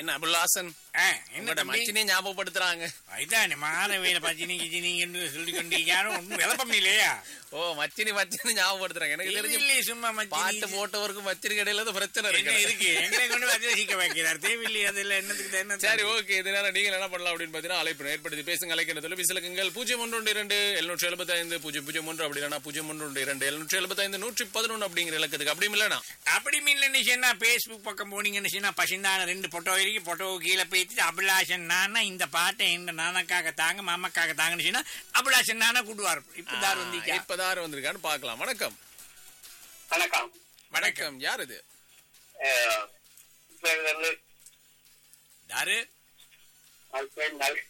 என்ன அபுல்லாசன் ஆ, என்ன உங்களோட தம்பி மச்சினே ஞாபகப்படுத்துறாங்க இதானே மாறவேல பச்சினி கிச்சினிங்கன்னு சொல்லி கொண்டு யாரும் ஒன்றும் விளப்பம் இல்லையா ஓ மச்சினி மச்சினி ஞாபகப்படுத்துறாங்க எனக்கு தெரிஞ்சு இல்லையே சும்மா மச்சினி பாட்டு போட்டவருக்கும் மச்சினி கடையில தான் பிரச்சனை என்ன இருக்கு இருக்கு எங்களை கொண்டு வந்து சிக்க வைக்கிறார் தேவையில்லை அதுல என்னத்துக்கு என்ன சரி ஓகே இது நேரம் நீங்கள் என்ன பண்ணலாம் அப்படின்னு பார்த்தீங்கன்னா அழைப்பு ஏற்படுத்தி பேசுங்க அழைக்கிற தொலைபேசி இலக்கங்கள் பூஜ்ஜியம் ஒன்று ஒன்று இரண்டு எழுநூற்றி எழுபத்தி ஐந்து பூஜ்ஜியம் பூஜ்ஜியம் ஒன்று அப்படி இல்லைனா பூஜ்ஜியம் ஒன்று ஒன்று இரண்டு எழுநூற்றி எழுபத்தி ஐந்து நூற்றி பதினொன்று அப்படிங்கிற இலக்கத்துக்கு அப்படி இல்லைனா அப்படி மீன்ல சொன்னா பேஸ்புக் பக்கம் போனீங்கன்னு சொன்னா பசிந்தான ரெண்டு போட்டோ இருக்கு போட்டோ கீழே போயிட்டு அபிலாஷன் நானா இந்த பாட்டை இந்த நானக்காக தாங்க மாமாக்காக தாங்கன்னு சொன்னா அபிலாஷன் நானா கூடுவார் இப்பதார் வந்தீங்க இப்பதான் வந்திருக்கான்னு பார்க்கலாம் வணக்கம் வணக்கம் வணக்கம் யார் இது அஹ், பேர் வந்து தாரு அவர் பேர் நல்-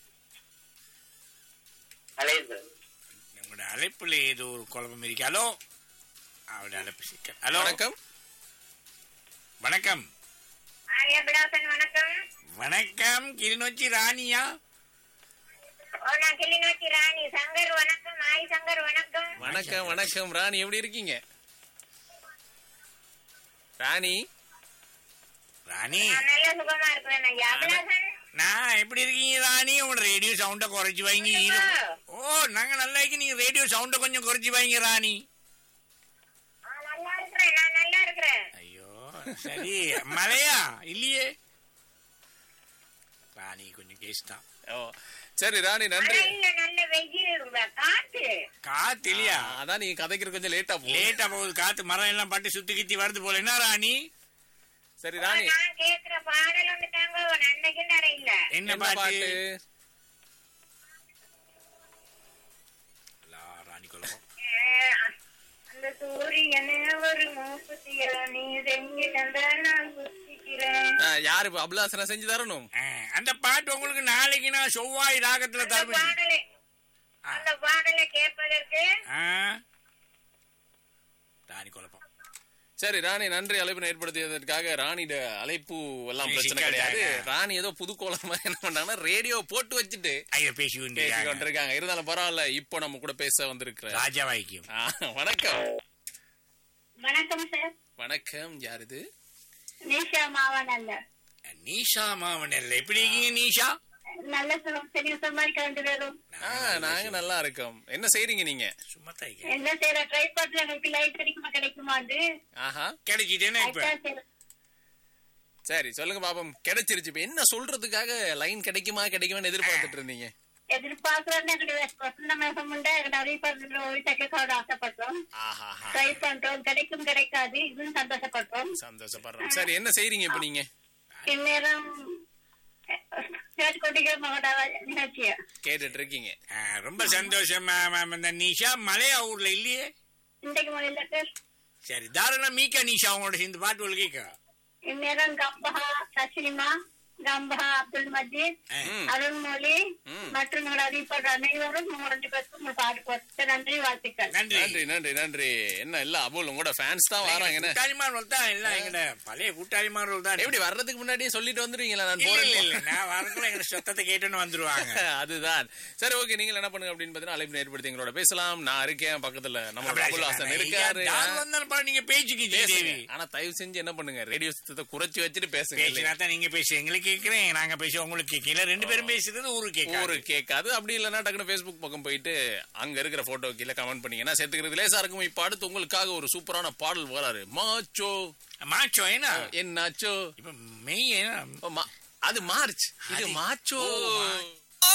நலேந்திரன். உங்களோட அழைப்புல ஏதோ ஒரு குழப்பம் இருக்கு ஹலோ அவருடைய அழைப்பு சிக்கல் ஹலோ வணக்கம் வணக்கம் ஆரியபிலாசன் வணக்கம் வணக்கம் கிளிநொச்சி ராணியா ஓ நான் கிளிநொச்சி ராணி சங்கர் வணக்கம் ஆய் சங்கர் வணக்கம் வணக்கம் வணக்கம் ராணி எப்படி இருக்கீங்க ராணி ராணி நான் நல்ல சுகமா இருக்கிறேன் ஐயா அபிலாசன் நான் எப்படி இருக்கீங்க ராணி உங்களோட ரேடியோ சவுண்ட குறைச்சு வைங்க இது ஓ நாங்க நல்லா இருக்கு நீங்க ரேடியோ சவுண்ட கொஞ்சம் குறைச்சு வைங்க ராணி ஆ, நல்லா இருக்கிறேன் நான் நல்லா இருக்கிறேன் ஐயோ சரி மழையா இல்லையே ராணி கொஞ்சம் கேஸ் தான் ஓ சரி ராணி நன்றி மழை இல்ல நல்ல வெயில் இருக்குதா, காத்து காத்து இல்லையா அதான் நீங்க கதைக்கிற கொஞ்சம் லேட்டா போகும் லேட்டா போகுது காத்து மரம் எல்லாம் பட்டு சுத்தி கித்தி வருது போல என்ன ராணி சரி ஓ, ராணி நான் கேக்குற பாடல் ஒன்று தாங்க அன்னைக்கு நேரம் இல்ல என்ன என்ன பாட்டு பாட்டு லா, ராணி குழப்பம் அஹ், அந்த சூரியனே ஒரு மூக்குத்தியா நீ செஞ்சு தந்தா நான் குத்திக்கிறேன் ஆ, யாரு இப்ப அபிலாசனா செஞ்சு தரணும் ஆ, அந்த பாட்டு உங்களுக்கு நாளைக்கு நான் செவ்வாய் ராகத்துல அந்த தருவேன் பாடலை அந்த பாடலை கேட்பதற்கு ஆ? ராணி குழப்பம் சரி ராணி நன்றி அழைப்பு ஏற்படுத்தியதற்காக ராணியோட அழைப்பு எல்லாம் ஏய், பிரச்சனை சிக்கல் கிடையாது தாங்க. ராணி ஏதோ புது கோலமா என்ன பண்றாங்கன்னா ரேடியோ போட்டு வச்சுட்டு ஐயோ பேசி பேசி கொண்டிருக்காங்க. கொண்டிருக்காங்க இருந்தாலும் பரவாயில்ல இப்போ நம்ம கூட பேச வந்திருக்கிற ராஜா வாய்க்கும் ஆ, வணக்கம் வணக்கம் சார் வணக்கம் யார் இது நிஷா மாவன் அல்ல நீஷா மாவன் எப்படி இருக்கீங்க நீஷா நல்ல சுகம் சரி சுமாரி கலந்து வரும் ஆ, நாங்க நல்லா இருக்கோம் என்ன செய்றீங்க நீங்க சும்மா தான் இருக்கேன். என்ன செய்யற ட்ரை பண்ற எங்களுக்கு லைட் கிடைக்குமா கிடைக்குமாண்டு ஆஹா கிடைச்சிட்டேன்னா இப்ப அதான் சரி. சரி சொல்லுங்க பாப்போம் கிடைச்சிருச்சு இப்ப என்ன சொல்றதுக்காக லைன் கிடைக்குமா கிடைக்குமான்னு எதிர்பார்த்துட்டு இருந்தீங்க எதிர்பார்க்கறோம்னு எங்களுடைய வசந்த மேகம் உண்டு நிறைய பேர் ஒரு செக்கோட ஆசைப்படுறோம் ஆஹா ட்ரை பண்றோம் கிடைக்கும் கிடைக்காது இதுவும் சந்தோஷப்படுறோம் சந்தோஷப்படுறோம் சரி என்ன செய்றீங்க இப்ப நீங்க இந்நேரம் கேட்டுக்கொண்டிருக்கிற மகட நிகழ்ச்சியை கேட்டுட்டு இருக்கீங்க ஆ, ரொம்ப சந்தோஷம் மேம், மேம். இந்த நிஷா மலையா ஊர்ல இல்லையே இன்றைக்கு முதல்ல சார் சரி தாராளம் மீக்கா நிஷா உங்களோட சேர்ந்து பாட்டு உங்களுக்கு கேட்க இந்நேரம் கம்பஹா சசினிமா கம்பஹா அப்துல் மஜீத் ம். அருண்மொழி ம். மற்றும் உங்கள் அறிவிப்பது அனைவரும் உங்களுடைய பேருக்கு உங்கள் பாட்டு கொடுத்து நன்றி வாழ்த்துக்கள் நன்றி நன்றி நன்றி நன்றி என்ன இல்ல அபுல் உங்களோட ஃபேன்ஸ் தான் வராங்க என்ன கூட்டாளிமார்கள் தான் எல்லாம் எங்கட பழைய கூட்டாளிமார்கள் தான் எப்படி வர்றதுக்கு முன்னாடியே சொல்லிட்டு வந்துருவீங்களா நான் இல்ல, இல்ல, போறேன் இல்ல. நான் வரக்குள்ள எங்க சத்தத்தை கேட்டுன்னு வந்துருவாங்க அதுதான் சரி ஓகே நீங்க என்ன பண்ணுங்க அப்படின்னு பாத்தீங்கன்னா அழைப்பு ஏற்படுத்தி எங்களோட பேசலாம் நான் இருக்கேன் பக்கத்துல நம்ம அபுல் ஹாசன் இருக்காரு யார் வந்தாலும் பாரு, நீங்க பேச்சுக்கு பேசுங்க. தேவி ஆனா தயவு செஞ்சு என்ன பண்ணுங்க ரேடியோ சத்தத்தை குறைச்சு வச்சுட்டு பேசுங்க பேசினா இல்லையா? தான் நீங்க பேசு எங்களுக்கு கேக்குறேன் நாங்க பேச உங்களுக்கு கேட்கல ரெண்டு பேரும் பேசுறது ஊருக்கு கேட்காது ஊரு கேட்காது அப்படி இல்லைன்னா டக்குனு ஃபேஸ்புக் பக்கம் போயிட்டு அங்க இருக்கிற போட்டோ கீழே கமெண்ட் பண்ணீங்கன்னா சேர்த்துக்கிறது லேசா இருக்கும் இப்ப அடுத்து உங்களுக்காக ஒரு சூப்பரான பாடல் வராரு மாச்சோ மாச்சோ ஏன்னா என்னாச்சோ இப்ப மெய் ஏன்னா ஓ, மா- அது மார்ச் இது அது- மாச்சோ ஓ, மா-